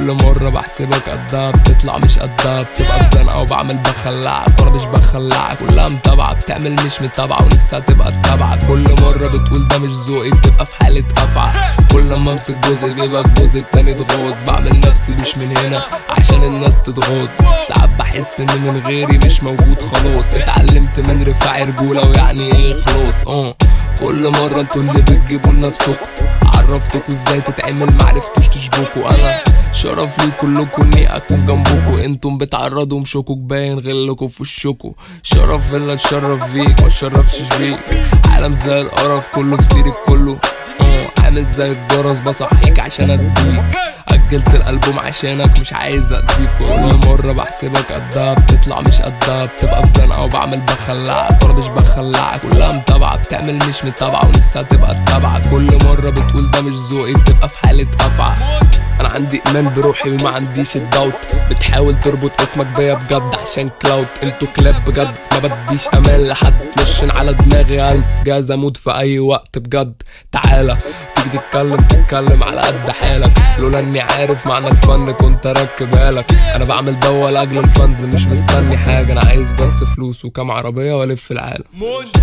كل مرة بحسبك قدها بتطلع مش قدها بتبقى في زنقة وبعمل بخلعك وانا مش بخلعك كلها متابعة بتعمل مش متابعة ونفسها تبقى تتابعة كل مرة بتقول ده مش ذوقي بتبقى في حالة قفعة كل لما امسك جزء بيبقى الجزء التاني تغوص بعمل نفسي مش من هنا عشان الناس تتغوص ساعات بحس ان من غيري مش موجود خلاص اتعلمت من رفاعي رجولة ويعني ايه خلاص اه كل مرة انتوا اللي بتجيبوا لنفسكوا عرفتكوا ازاي تتعمل معرفتوش تشبكوا انا شرف لي كلكوا اني اكون جنبكوا انتم بتعرضوا مشوكوا باين غلكوا في وشكوا شرف الا اتشرف فيك ما اتشرفش بيك عالم زي القرف كله في سيرك كله اه عامل زي الجرس بصحيك عشان اديك أجلت الألبوم عشانك مش عايز أذيك كل مرة بحسبك قدها بتطلع مش قدها بتبقى في زنقة وبعمل بخلعك وأنا مش بخلعك كلها متابعة بتعمل مش متابعة ونفسها تبقى تتابعة كل مرة بتقول ده مش ذوقي بتبقى في حالة قفعة أنا عندي إيمان بروحي وما عنديش الدوت بتحاول تربط اسمك بيا بجد عشان كلاود انتوا كلاب بجد ما بديش أمان لحد نشن على دماغي هلس جاهز أموت في أي وقت بجد تعالى تيجي تتكلم تتكلم على قد حالك لولا اني عارف معنى الفن كنت اركب بالك انا بعمل ده لاجل الفانز مش مستني حاجه انا عايز بس فلوس وكام عربيه والف العالم موند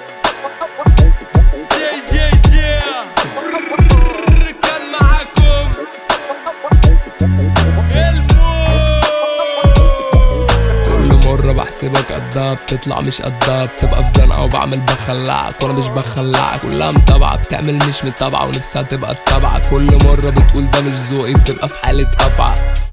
yeah yeah yeah كان معاكم الموند كل مرة بحسبك قدها بتطلع مش قدها بتبقى في زنقة وبعمل بخلعك وانا مش بخلعك كلها متابعة بتعمل مش متابعة ونفسها تبقى تتابعة كل مرة بتقول ده مش ذوقي بتبقى في حالة قفعة